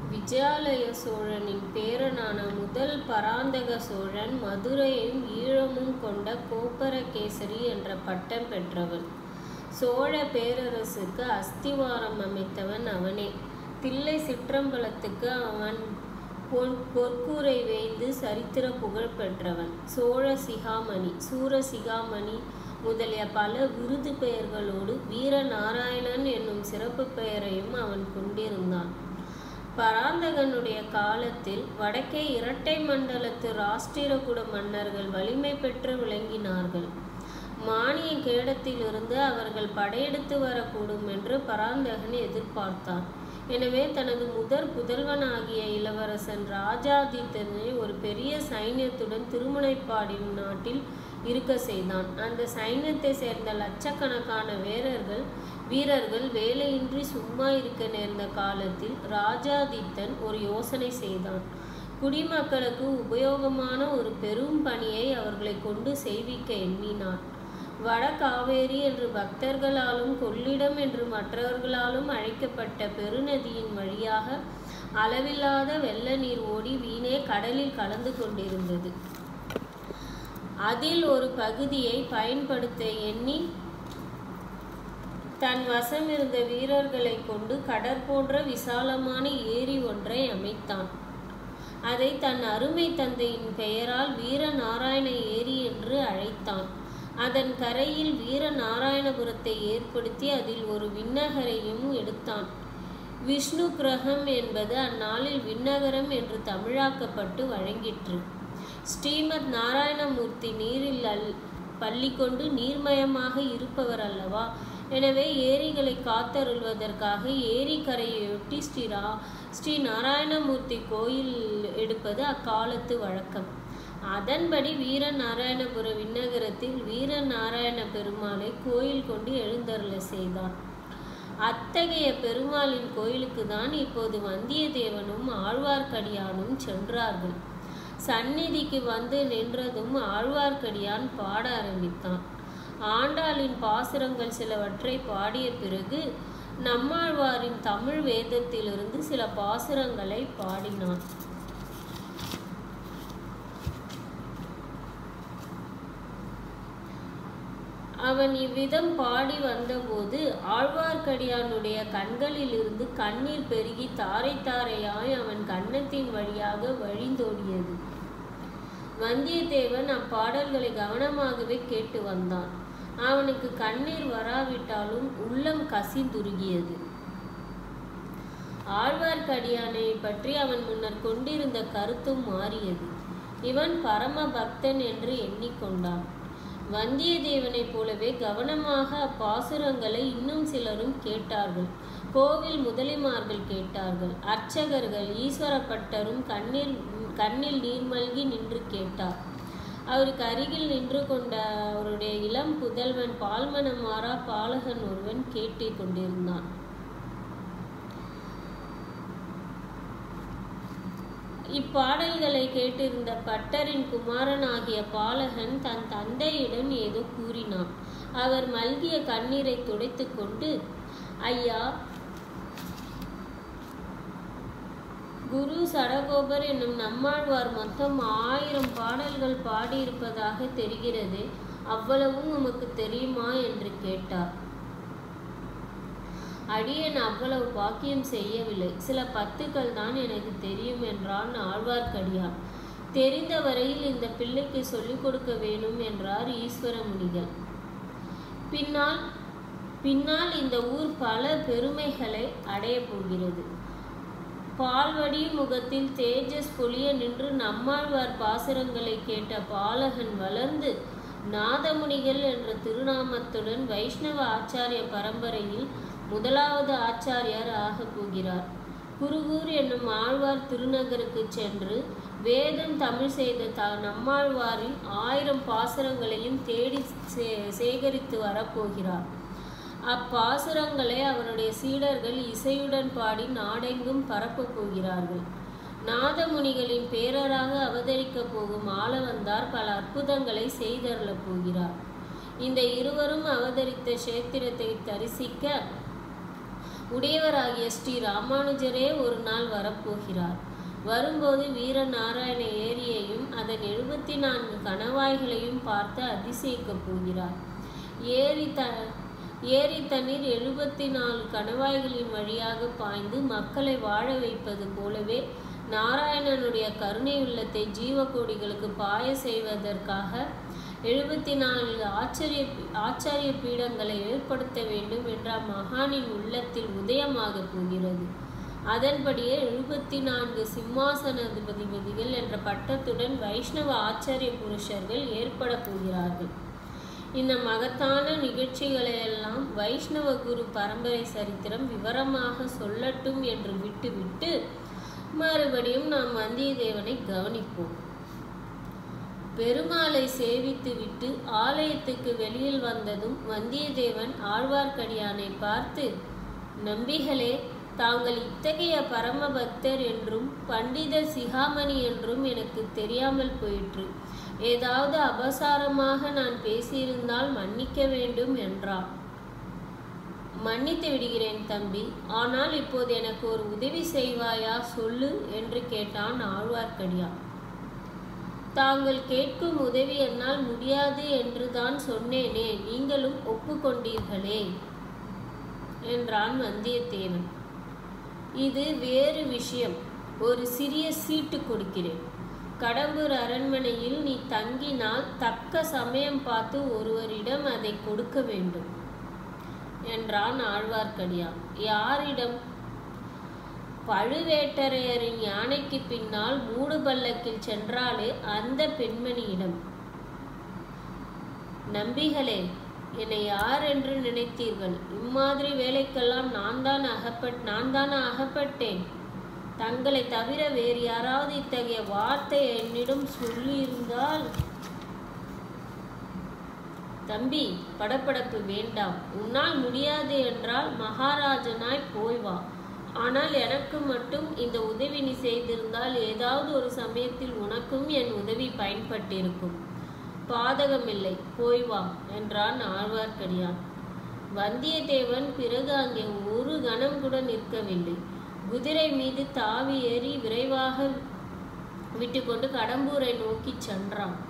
விஜயாலய சோழனின் பேரனான முதல் பராந்தக சோழன் மதுரையும் ஈழமும் கொண்ட கோப்பரகேசரி என்ற பட்டம் பெற்றவன் சோழ பேரரசுக்கு அஸ்திவாரம் அமைத்தவன் அவனே தில்லை சிற்றம்பலத்துக்கு அவன் பொன் பொற்கூரை வேய்ந்து சரித்திர புகழ் பெற்றவன் சோழ சிகாமணி சூர சிகாமணி முதலிய பல விருது பெயர்களோடு வீரநாராயணன் என்னும் சிறப்பு பெயரையும் அவன் கொண்டிருந்தான் பராந்தகனுடைய காலத்தில் வடக்கே இரட்டை மண்டலத்து ராஷ்டிரகூட மன்னர்கள் வலிமை பெற்று விளங்கினார்கள் மானிய கேடத்திலிருந்து அவர்கள் படையெடுத்து வரக்கூடும் என்று பராந்தகன் எதிர்பார்த்தான் எனவே தனது முதற் புதல்வனாகிய இளவரசன் ராஜாதித்தனை ஒரு பெரிய சைன்யத்துடன் திருமுனைப்பாடி நாட்டில் இருக்க செய்தான் அந்த சைன்யத்தை சேர்ந்த லட்சக்கணக்கான வீரர்கள் வீரர்கள் வேலையின்றி சும்மா இருக்க நேர்ந்த காலத்தில் ராஜாதித்தன் ஒரு யோசனை செய்தான் குடிமக்களுக்கு உபயோகமான ஒரு பெரும் பணியை அவர்களை கொண்டு செய்விக்க எண்ணினான் வட காவேரி என்று பக்தர்களாலும் கொள்ளிடம் என்று மற்றவர்களாலும் அழைக்கப்பட்ட பெருநதியின் வழியாக அளவில்லாத வெள்ள நீர் ஓடி வீணே கடலில் கலந்து கொண்டிருந்தது அதில் ஒரு பகுதியை பயன்படுத்த எண்ணி தன் வசம் இருந்த வீரர்களை கொண்டு கடற்போன்ற விசாலமான ஏரி ஒன்றை அமைத்தான் அதை தன் அருமை தந்தையின் பெயரால் வீரநாராயண ஏரி என்று அழைத்தான் அதன் கரையில் வீரநாராயணபுரத்தை ஏற்படுத்தி அதில் ஒரு விண்ணகரையும் எடுத்தான் விஷ்ணு கிரகம் என்பது அந்நாளில் விண்ணகரம் என்று தமிழாக்கப்பட்டு வழங்கிற்று ஸ்ரீமத் நாராயணமூர்த்தி நீரில் அல் பள்ளி கொண்டு நீர்மயமாக இருப்பவர் அல்லவா எனவே ஏரிகளை காத்தருள்வதற்காக ஏரி கரையொட்டி ஸ்ரீரா ஸ்ரீ நாராயணமூர்த்தி கோயில் எடுப்பது அக்காலத்து வழக்கம் அதன்படி வீரநாராயணபுர விண்ணகரத்தில் வீரநாராயண பெருமாளை கோயில் கொண்டு எழுந்தருள செய்தான் அத்தகைய பெருமாளின் கோயிலுக்கு தான் இப்போது வந்தியத்தேவனும் ஆழ்வார்க்கடியானும் சென்றார்கள் சந்நிதிக்கு வந்து நின்றதும் ஆழ்வார்க்கடியான் பாட ஆரம்பித்தான் ஆண்டாளின் பாசுரங்கள் சிலவற்றை பாடிய பிறகு நம்மாழ்வாரின் தமிழ் வேதத்திலிருந்து சில பாசுரங்களை பாடினான் அவன் இவ்விதம் பாடி வந்தபோது ஆழ்வார்க்கடியானுடைய கண்களிலிருந்து கண்ணீர் பெருகி தாரை தாரையாய் அவன் கன்னத்தின் வழியாக வழிந்தோடியது வந்தியத்தேவன் அப்பாடல்களை கவனமாகவே கேட்டு வந்தான் அவனுக்கு கண்ணீர் வராவிட்டாலும் உள்ளம் கசிந்துருகியது ஆழ்வார்க்கடியானை பற்றி அவன் முன்னர் கொண்டிருந்த கருத்தும் மாறியது இவன் பரம பக்தன் என்று எண்ணிக்கொண்டான் வந்தியத்தேவனைப் போலவே கவனமாக அப்பாசுரங்களை இன்னும் சிலரும் கேட்டார்கள் கோவில் முதலிமார்கள் கேட்டார்கள் அர்ச்சகர்கள் ஈஸ்வரப்பட்டரும் கண்ணீர் கண்ணில் நீர்மல்கி நின்று கேட்டார் அவருக்கு அருகில் நின்று கொண்ட அவருடைய இளம் புதல்வன் பால்மனமாரா பாலகன் ஒருவன் கேட்டு கொண்டிருந்தான் இப்பாடல்களை கேட்டிருந்த பட்டரின் குமாரனாகிய பாலகன் தன் தந்தையிடம் ஏதோ கூறினான் அவர் மல்கிய கண்ணீரை துடைத்து கொண்டு ஐயா குரு சடகோபர் என்னும் நம்மாழ்வார் மொத்தம் ஆயிரம் பாடல்கள் பாடியிருப்பதாக தெரிகிறது அவ்வளவும் உமக்கு தெரியுமா என்று கேட்டார் அடியேன் அவ்வளவு பாக்கியம் செய்யவில்லை சில பத்துக்கள் தான் எனக்கு தெரியும் என்றான் ஆழ்வார்க்கடியான் தெரிந்த வரையில் இந்த பிள்ளைக்கு சொல்லிக் கொடுக்க வேணும் என்றார் ஈஸ்வர முனிகள் பின்னால் பின்னால் இந்த ஊர் பல பெருமைகளை அடையப் போகிறது பால்வடி முகத்தில் தேஜஸ் பொழிய நின்று நம்மாழ்வார் பாசுரங்களை கேட்ட பாலகன் வளர்ந்து நாதமுனிகள் என்ற திருநாமத்துடன் வைஷ்ணவ ஆச்சாரிய பரம்பரையில் முதலாவது ஆச்சாரியார் ஆகப் போகிறார் குருகூர் என்னும் ஆழ்வார் திருநகருக்கு சென்று வேதம் தமிழ் செய்த த நம்மாழ்வாரின் ஆயிரம் பாசுரங்களையும் தேடி சே சேகரித்து வரப்போகிறார் அப்பாசுரங்களை அவருடைய சீடர்கள் இசையுடன் பாடி நாடெங்கும் பரப்பப் போகிறார்கள் நாதமுனிகளின் பேரராக அவதரிக்கப் போகும் ஆளவந்தார் பல அற்புதங்களை செய்தருளப் போகிறார் இந்த இருவரும் அவதரித்த கஷேத்திரத்தை தரிசிக்க உடையவராகிய ஸ்ரீ ராமானுஜரே ஒரு நாள் வரப்போகிறார் வரும்போது வீரநாராயண ஏரியையும் அதன் எழுபத்தி நான்கு கணவாய்களையும் பார்த்து அதிசயிக்கப் போகிறார் ஏரி த ஏரி தண்ணீர் எழுபத்தி நாலு கணவாய்களின் வழியாக பாய்ந்து மக்களை வாழ வைப்பது போலவே நாராயணனுடைய கருணை உள்ளத்தை ஜீவகோடிகளுக்கு பாய செய்வதற்காக எழுபத்தி நான்கு ஆச்சரிய ஆச்சாரிய பீடங்களை ஏற்படுத்த வேண்டும் என்ற மகானின் உள்ளத்தில் உதயமாக போகிறது அதன்படியே எழுபத்தி நான்கு சிம்மாசனாதிபதிபதிகள் என்ற பட்டத்துடன் வைஷ்ணவ ஆச்சாரிய புருஷர்கள் ஏற்பட போகிறார்கள் இந்த மகத்தான நிகழ்ச்சிகளையெல்லாம் வைஷ்ணவ குரு பரம்பரை சரித்திரம் விவரமாக சொல்லட்டும் என்று விட்டுவிட்டு மறுபடியும் நாம் வந்தியத்தேவனை கவனிப்போம் பெருமாளை சேவித்துவிட்டு ஆலயத்துக்கு வெளியில் வந்ததும் வந்தியத்தேவன் ஆழ்வார்க்கடியானை பார்த்து நம்பிகளே தாங்கள் இத்தகைய பரம பக்தர் என்றும் பண்டித சிகாமணி என்றும் எனக்கு தெரியாமல் போயிற்று ஏதாவது அபசாரமாக நான் பேசியிருந்தால் மன்னிக்க வேண்டும் என்றான் மன்னித்து விடுகிறேன் தம்பி ஆனால் இப்போது எனக்கு ஒரு உதவி செய்வாயா சொல்லு என்று கேட்டான் ஆழ்வார்க்கடியான் தாங்கள் கேட்கும் உதவி என்னால் முடியாது என்று தான் சொன்னேனே நீங்களும் ஒப்புக்கொண்டீர்களே என்றான் வந்தியத்தேவன் இது வேறு விஷயம் ஒரு சிறிய சீட்டு கொடுக்கிறேன் கடம்பூர் அரண்மனையில் நீ தங்கினால் தக்க சமயம் பார்த்து ஒருவரிடம் அதை கொடுக்க வேண்டும் என்றான் ஆழ்வார்க்கடியான் யாரிடம் பழுவேட்டரையரின் யானைக்கு பின்னால் மூடு பல்லக்கில் சென்றாலே அந்த பெண்மணியிடம் நம்பிகளே என்னை யார் என்று நினைத்தீர்கள் இம்மாதிரி வேலைக்கெல்லாம் நான் தான் அகப்பட் நான் தான் அகப்பட்டேன் தங்களை தவிர வேறு யாராவது இத்தகைய வார்த்தை என்னிடம் சொல்லியிருந்தால் தம்பி படப்படப்பு வேண்டாம் உன்னால் முடியாது என்றால் மகாராஜனாய் போய் வா ஆனால் எனக்கு மட்டும் இந்த உதவி நீ செய்திருந்தால் ஏதாவது ஒரு சமயத்தில் உனக்கும் என் உதவி பயன்பட்டிருக்கும் பாதகமில்லை போய் வா என்றான் ஆழ்வார்க்கடியான் வந்தியத்தேவன் பிறகு அங்கே ஒரு கணம் கூட நிற்கவில்லை குதிரை மீது தாவி ஏறி விரைவாக விட்டுக்கொண்டு கடம்பூரை நோக்கி சென்றான்